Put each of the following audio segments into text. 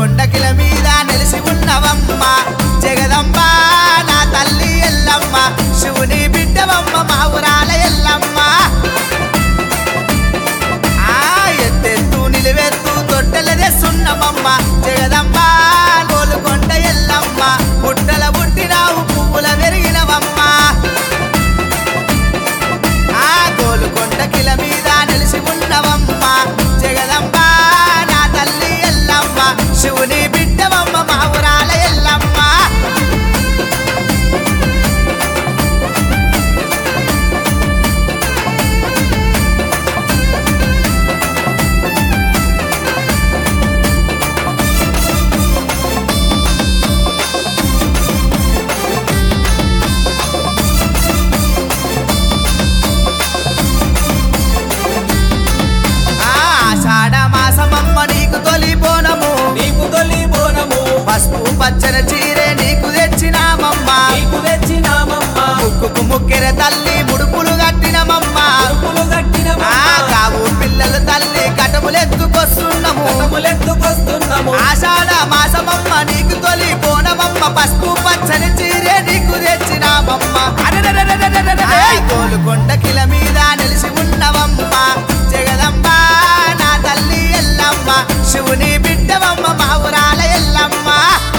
కొండకిల మీద నిలిసి ఉన్నవమ్మ జగదంబ నా తల్లి ఎల్లమ్మ శివుని బిడ్డవమ్మ మా ఊరాల ఎల్లమ్మ ఆ ఎత్తెత్తు నిలువెత్తు తొట్టెలదే సున్నమమ్మ జగదంబ గోలుకొండ ఎల్లమ్మ పుట్టల పుట్టినావు పువ్వుల పెరిగినవమ్మ ఆ గోలుకొండ కిల మీద నిలిసి ఉన్నవమ్మ జగదంబ నా తల్లి ఎల్లమ్మ శివుని బిడ్డవమ్మ మా ఊరాల ఎల్లమ్మ ఆ ఆషాఢ మాసమమ్మ నీకు తొలి బోనము నీకు తొలి బోనము పసుపు పచ్చన చీరే నీకు తెచ్చినామమ్మ నీకు తెచ్చినామమ్మ ముక్కుకు ముక్కెర తల్లి ముడుపులు కట్టినమమ్మ అరుపులు కట్టిన ఆ కావు పిల్లలు తల్లి కటములెత్తుకొస్తున్నాము కటములెత్తుకొస్తున్నాము ఆషాఢ మాసమమ్మ నీకు తొలి బోనమమ్మ పసుపు పచ్చని చీరే నీకు తెచ్చినామమ్మ అరెరెరెరెరెరెరెరె. గోలుకొండ కిల మీద నిలిసి ఉన్నవమ్మ జగదంబ నా తల్లి ఎల్లమ్మ శివుని బిడ్డవమ్మ మా ఊరాల ఎల్లమ్మ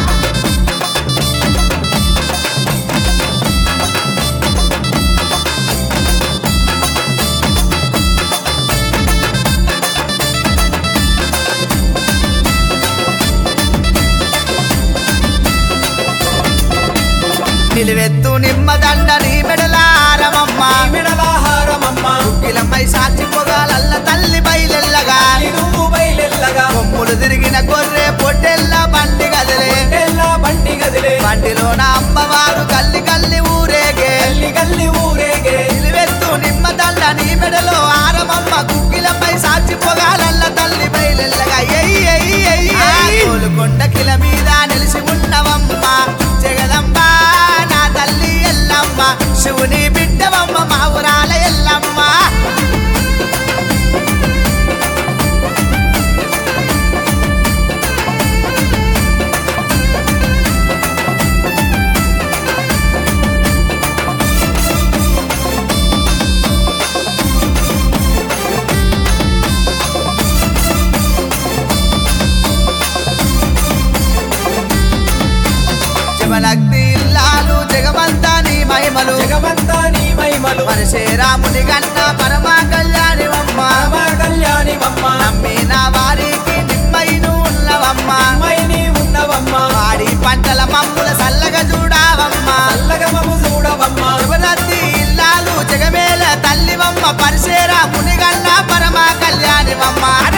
నిలువెత్తు నిమ్మదండ నీ మెడలారమమ్మ మిడలాహారమమ్మ కిలమై సాక్షి పొగాలల్ల తల్లి బయలెల్లగా నువ్వు బయలెల్లగా కొమ్ములు తిరిగిన గొర్రె పొట్టెల్ల బండి గదిలే ఎల్లా బండి గదిలే బండిలోన అమ్మవారు కల్లి కల్లి ఊరేగే గల్లి గల్లి ఊరేగే నిలువెత్తు నిమ్మదండ నీ మెడలో ఆరమమ్మ కుక్కిలపై సాక్షి పొగాలల్ల తల్లి బయలెల్లగా ఎయ్యి ఎయ్యి ఎయ్యి ఎయ్యి. గోలుకొండ కిల మీద నిలిసి ఉన్నవమ్మ జగదంబ నా తల్లి ఎల్లమ్మ శివుని బిడ్డవమ్మ మా ఊరాల ఎల్లమ్మ జమలగ్ని ఇల్లాలు జగమంతా నీ మహిమలు జగమంతా నీ మహిమలు మనసే రాముని గన్న పరమా కళ్యాణివమ్మ పరమ కళ్యాణివమ్మ నమ్మిన వారికి నిమ్మయిను ఉన్నవమ్మ అమ్మై నీ ఉన్నవమ్మ వాడి పంటల మమ్ముల సల్లగా చూడావమ్మ చల్లగమము చూడవమ్మ శివరాత్రి ఇల్లాలు జగమేల తల్లివమ్మ పరిసేరా మునిగన్న పరమా కళ్యాణివమ్మ